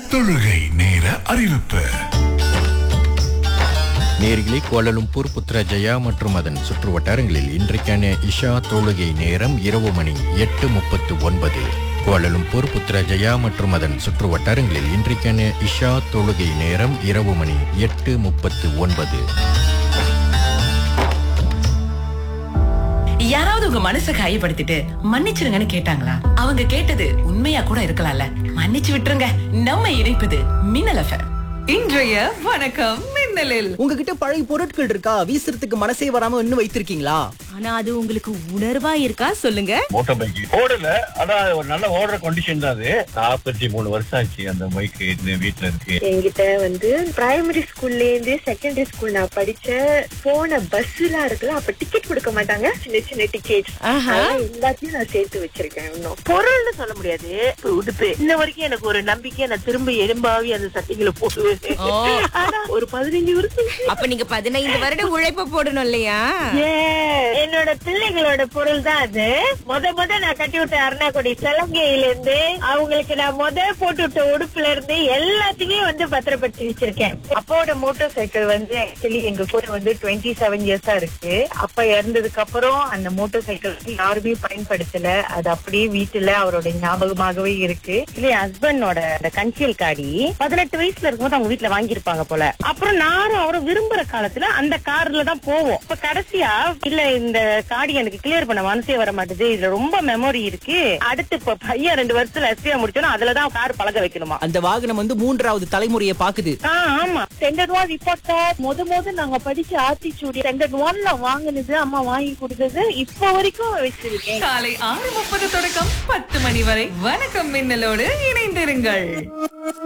தொழுகை நேர அறிவிப்பு நேர்களே கோலலும்பூர் புத்ரஜயா மற்றும் அதன் சுற்று வட்டாரங்களில் இன்றைக்கான இஷா தொழுகை நேரம் இரவு மணி எட்டு முப்பத்து ஒன்பது கோலலும்பூர் புத்ரஜயா மற்றும் அதன் சுற்று வட்டாரங்களில் இன்றைக்கான இஷா தொழுகை நேரம் இரவு மணி எட்டு முப்பத்து ஒன்பது யாராவது உங்க மனசை காயப்படுத்திட்டு மன்னிச்சிருங்கன்னு கேட்டாங்களா அவங்க கேட்டது உண்மையா கூட இருக்கலாம்ல மன்னிச்சு விட்டுருங்க நம்ம இணைப்பது மின்னல் எஃப்எம் இன்றைய வணக்கம் மின்னலில் உங்ககிட்ட பழைய பொருட்கள் இருக்கா வீசுறதுக்கு மனசே வராம இன்னும் வைத்திருக்கீங்களா ஆனா அது உங்களுக்கு உணர்வா இருக்கா சொல்லுங்க மோட்டார் பைக் ஓடல ஆனா ஒரு நல்ல ஓடுற கண்டிஷன் தான் அது நாற்பத்தி மூணு வருஷம் ஆச்சு அந்த பைக் இந்த வீட்டுல இருக்கு என்கிட்ட வந்து பிரைமரி ஸ்கூல்ல இருந்து செகண்டரி ஸ்கூல் நான் படிச்ச போன பஸ் எல்லாம் இருக்குல்ல அப்ப டிக்கெட் கொடுக்க மாட்டாங்க சின்ன சின்ன டிக்கெட் எல்லாத்தையும் நான் சேர்த்து வச்சிருக்கேன் இன்னும் பொருள்னு சொல்ல முடியாது இப்ப உடுப்பு இன்ன வரைக்கும் எனக்கு ஒரு நம்பிக்கை நான் திரும்ப எலும்பாவி அந்த சட்டைகளை போடுவேன் ஆனா ஒரு பதினஞ்சு வருஷம் அப்ப நீங்க பதினைந்து வருட உழைப்ப போடணும் இல்லையா Yeah. என்னோட பிள்ளைகளோட பொருள் தான் அது முத முத நான் கட்டி விட்ட அருணாக்குடி சலங்கையில இருந்து அவங்களுக்கு நான் முத போட்டு விட்ட உடுப்புல இருந்து எல்லாத்தையுமே வந்து பத்திரப்படுத்தி வச்சிருக்கேன் அப்பாவோட மோட்டார் சைக்கிள் வந்து ஆக்சுவலி எங்க கூட வந்து டுவெண்ட்டி செவன் இயர்ஸா இருக்கு அப்பா இறந்ததுக்கு அப்புறம் அந்த மோட்டார் சைக்கிள் வந்து யாருமே பயன்படுத்தல அது அப்படியே வீட்டுல அவரோட ஞாபகமாகவே இருக்கு இல்ல ஹஸ்பண்டோட அந்த கன்சியல் காடி பதினெட்டு வயசுல இருக்கும்போது அவங்க வீட்டுல வாங்கியிருப்பாங்க போல அப்புறம் நானும் அவரும் விரும்புற காலத்துல அந்த கார்ல தான் போவோம் இப்ப கடைசியா இல்ல இந்த காடி எனக்கு கிளியர் பண்ண மனசே வர மாட்டேது இதுல ரொம்ப மெமரி இருக்கு அடுத்து இப்ப பையன் ரெண்டு வருஷத்துல எஸ்பியா முடிச்சோம் அதுலதான் கார் பழக வைக்கணுமா அந்த வாகனம் வந்து மூன்றாவது தலைமுறையை பாக்குது ஆ, ஆமா ஸ்டாண்டர்ட் ஒன் ரிப்போர்ட்டா முத முத நாங்க படிச்ச ஆத்திச்சூடி ஸ்டாண்டர்ட் ஒன்ல வாங்குனது அம்மா வாங்கி கொடுத்தது இப்ப வரைக்கும் வச்சிருக்கேன் காலை ஆறு முப்பது தொடக்கம் பத்து மணி வரை வணக்கம் மின்னலோடு இணைந்திருங்கள்